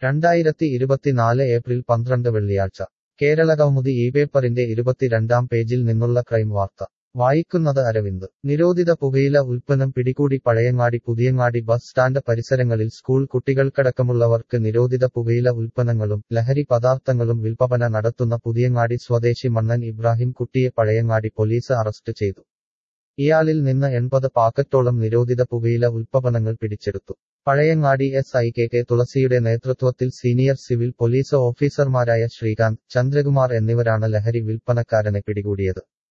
രണ്ടായിരത്തി ഇരുപത്തിനാല് ഏപ്രിൽ പന്ത്രണ്ട് വെള്ളിയാഴ്ച കേരളകൗമുദി ഈ പേപ്പറിന്റെ ഇരുപത്തിരണ്ടാം പേജിൽ നിന്നുള്ള ക്രൈം വാർത്ത വായിക്കുന്നത് അരവിന്ദ് നിരോധിത പുകയില ഉൽപ്പന്നം പിടികൂടി പഴയങ്ങാടി പുതിയങ്ങാടി ബസ് സ്റ്റാൻഡ് പരിസരങ്ങളിൽ സ്കൂൾ കുട്ടികൾക്കടക്കമുള്ളവർക്ക് നിരോധിത പുകയില ഉൽപ്പന്നങ്ങളും ലഹരി പദാർത്ഥങ്ങളും വിൽപ്പന നടത്തുന്ന പുതിയങ്ങാടി സ്വദേശി മണ്ണൻ ഇബ്രാഹിം കുട്ടിയെ പഴയങ്ങാടി പോലീസ് അറസ്റ്റ് ചെയ്തു ഇയാളിൽ നിന്ന് എൺപത് പാക്കറ്റോളം നിരോധിത പുകയില ഉൽപ്പന്നങ്ങൾ പിടിച്ചെടുത്തു Pazhayangadi S I K K തുളസിയുടെ നേതൃത്വത്തിൽ സീനിയർ സിവിൽ പോലീസ് ഓഫീസർമാരായ ശ്രീകാന്ത് ചന്ദ്രകുമാർ എന്നിവരാണ് ലഹരി വിൽപ്പനക്കാരനെ പിടികൂടിയത്